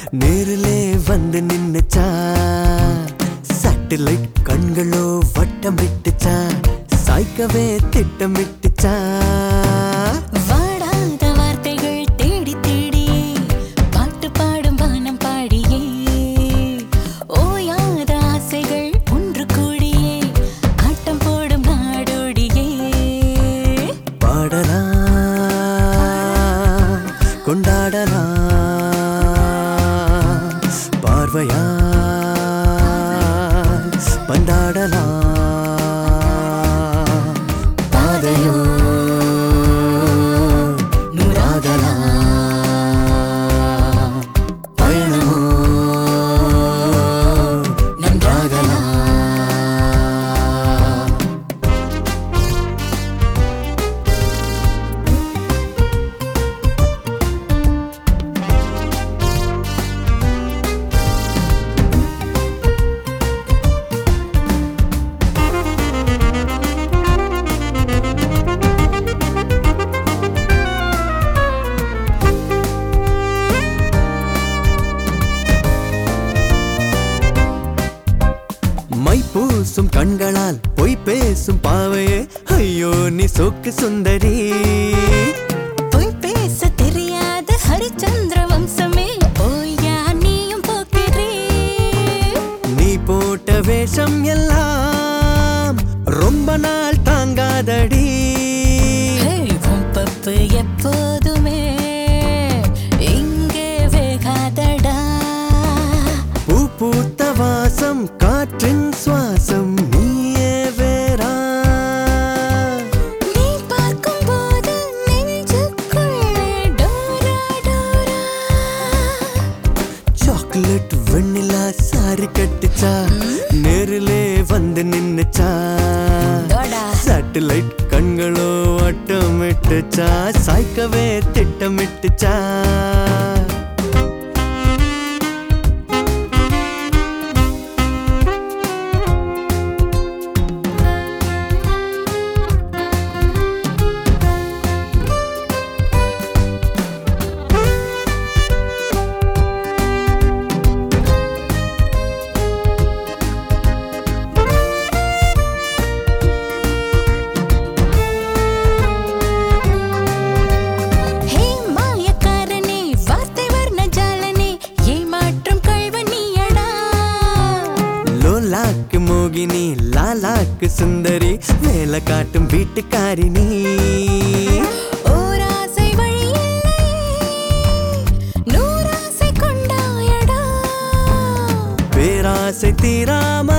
நேரிலே வந்து நின்னுச்சா சேட்டலைட் கண்களோ வட்டம் விட்டுச்சா சாய்க்கவே திட்டமிட்டுச்சா வாடாத வார்த்தைகள் தேடி தேடி பாட்டு பாடும் வானம் பாடியே ஓயாத ஆசைகள் ஒன்று கூடியே ஆட்டம் போடும் நாடோடியே பாடலாம் கொண்டாடலாம் பார்வையா பந்தாடலாம் பாதையோ நூறாகலாம் பயணமோ நன்றாகலாம் மை பூசும் கண்களால் பொய் பேசும் பாவையே ஐயோ நீ சோக்கு சுந்தரி பொய் பேச தெரியாத ஹரிச்சந்திர வம்சமே ஓயா நீயும் போக்கிறே நீ போட்ட வேஷம் எல்லாம் ரொம்ப நாள் தாங்காதடி உன் பப்பு எப்போதுமே இங்கே வேகாதடா பூ பூத்த வாசம் காற்றின் சுவாசம் நீயே வேறா நீ பார்க்கும்போது நெஞ்சுக்குள்ளே டோரா டோரா சாக்லேட் வெண்ணிலா சாரி கட்டுச்சா நேரிலே வந்து நின்னுச்சா தோடா. சேட்டலைட் கண்களோ வட்டமிட்டுச்சா சாய்க்கவே திட்டமிட்டுச்சா ஹே மாயக்காரனே வார்த்தை வர்ண ஜாலனே ஏமாற்றும் கள்வனியடா லோலாக்கு மோகினி லாலாக்கு சுந்தரி வேலை காட்டும் வீட்டுக்காரி நீ ஓராசை வழி இல்லை நூறாசை கொண்டாயடா பேராசை தீராம